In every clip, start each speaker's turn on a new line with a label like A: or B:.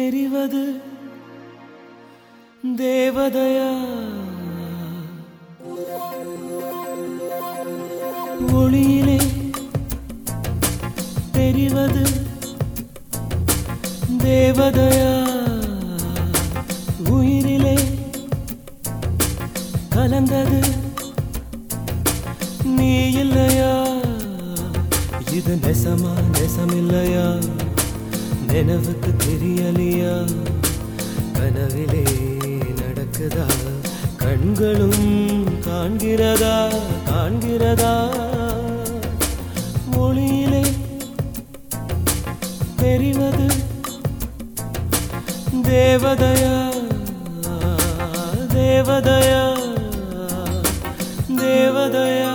A: தெரிவது தேவதையா ஒளியிலே தெரிவது தேவதையா உயிரிலே கலந்தது நீ இல்லையா இது நெசமா நெசமில்லையா நினைவுக்கு தெரியலையா கனவிலே நடக்குதா கண்களும் காண்கிறதா காண்கிறதா மொழியிலே தெரிவது தேவதையா தேவதையா தேவதையா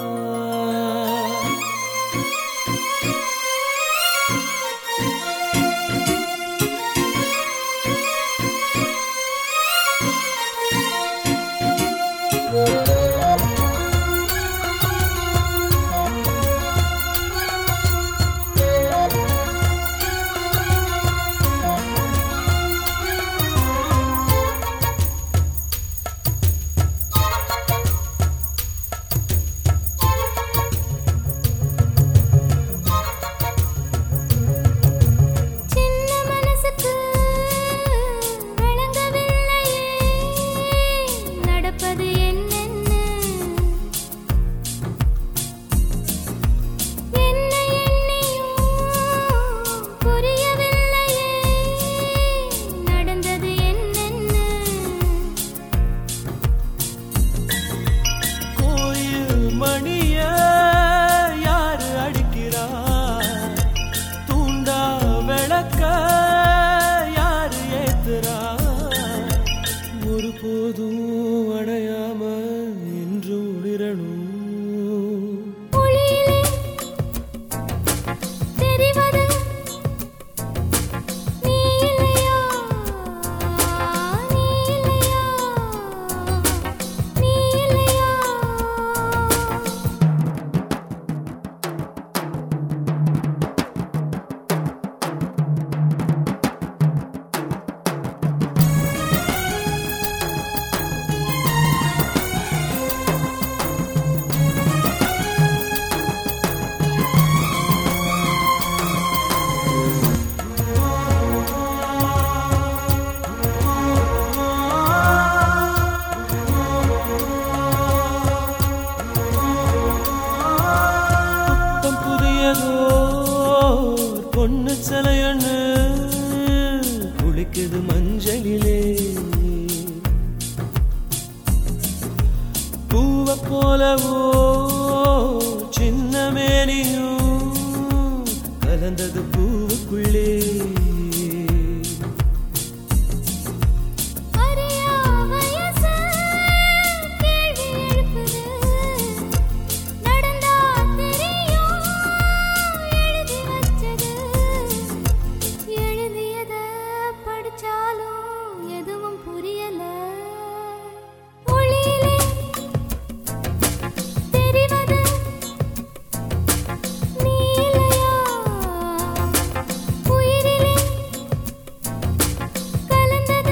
B: சின்ன மனசுக்கு விளங்கவில்லையே நடப்பது என்னென்ன என்ன எண்ணியும் புரியவில்லையே நடந்தது என்னென்ன
A: கோயில் மணிய யாரு அடிக்கிறா தூண்டா விளக்க யாரு ஏத்துறா ஒரு போதும் அடையாம என்று ஒளிரணும்
B: ஒளியிலே தெரிவது நீ இல்லையா நீ இல்லையா நீ இல்லையா
A: புத்தம் புதியதோர் பொண்ணு சிலையண்ணு குளிக்குது மஞ்சளிலே பூவ போலவோ சின்ன மேனியும் கலந்தது பூவுக்குள்ளே
B: அறியா வயசு கேள்வி எழுப்புது நடந்தா தெரியும் எழுதி வச்சது எழுதியத படிச்சாலும் எதுவும் புரியல ஒளியிலே தெரிவது நீ இல்லையா உயிரிலே கலந்தது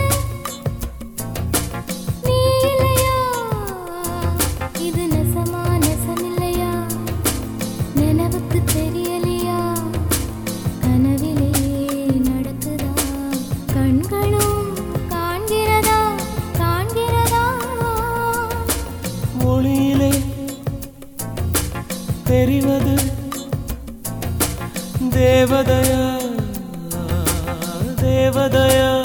B: நீ இல்லையா இது நெசமா நெசமில்லையா நினைவுக்கு தெரியலையா கனவிலே நடக்குதா கண்களும் காண்கிறதா காண்கிறதா
A: மொழியிலே தெரிவது தேவதையா தேவதையா